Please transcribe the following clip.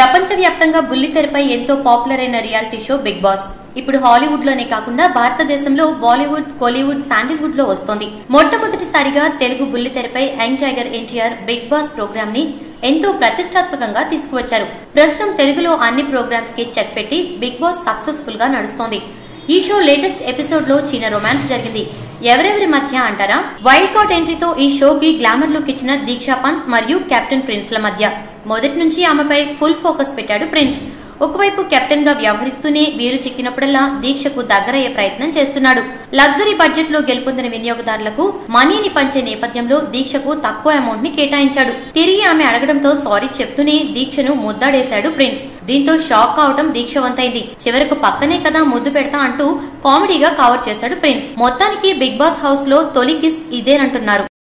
ప్రపంచవ్యాప్తంగా బుల్లితెరపై ఎంతో పాపులర్ అయిన రియాలిటీ షో బిగ్ బాస్ ఇప్పుడు హాలీవుడ్ లోనే కాకుండా భారతదేశంలో బాలీవుడ్ కోలీవుడ్ శాండిల్వుడ్ లో వస్తోంది మొట్టమొదటిసారిగా తెలుగు బుల్లితెరపై young tiger NTR Bigg Boss program ని ఎంతో ప్రతిష్టాత్మకంగా తీసుకువచ్చారు ప్రస్తుతం తెలుగులో అన్ని ప్రోగ్రామ్స్ కి చెక్ పెట్టి బిగ్ బాస్ సక్సెస్ఫుల్ గా నడుస్తోంది ఈ షో లేటెస్ట్ ఎపిసోడ్ లో చిన్న రొమాన్స్ జరిగింది ఎవరెవరి మధ్య అంటారా వైల్డ్ కార్డ్ ఎంట్రీతో ఈ షోకి గ్లామర్ లుక్ ఇచ్చిన దీక్షా పంత్ మరియు కెప్టెన్ ప్రిన్స్ ల మధ్య మొదటి నుంచి ఆమెపై ఫుల్ ఫోకస్ పెట్టాడు ప్రిన్స్ ఒకవైపు కెప్టెన్ గా వ్యవహరిస్తూనే వీరు చిక్కినప్పుడల్లా దీక్షకు దగ్గరయ్యే ప్రయత్నం చేస్తున్నాడు లగ్జరీ బడ్జెట్ లో గెలుపొందిన వినియోగదారులకు మనీని పంచే నేపథ్యంలో దీక్షకు తక్కువ అమౌంట్ ని కేటాయించాడు తిరిగి ఆమె అడగడంతో సారీ చెప్తూనే దీక్షను ముద్దాడేశాడు ప్రిన్స్ దీంతో షాక్ కావడం దీక్ష వంతైంది చివరకు పక్కనే కదా ముద్దు పెడతా అంటూ కామెడీగా కవర్ చేశాడు ప్రిన్స్ మొత్తానికి బిగ్ బాస్ హౌస్ లో తొలి కిస్ ఇదేనంటున్నారు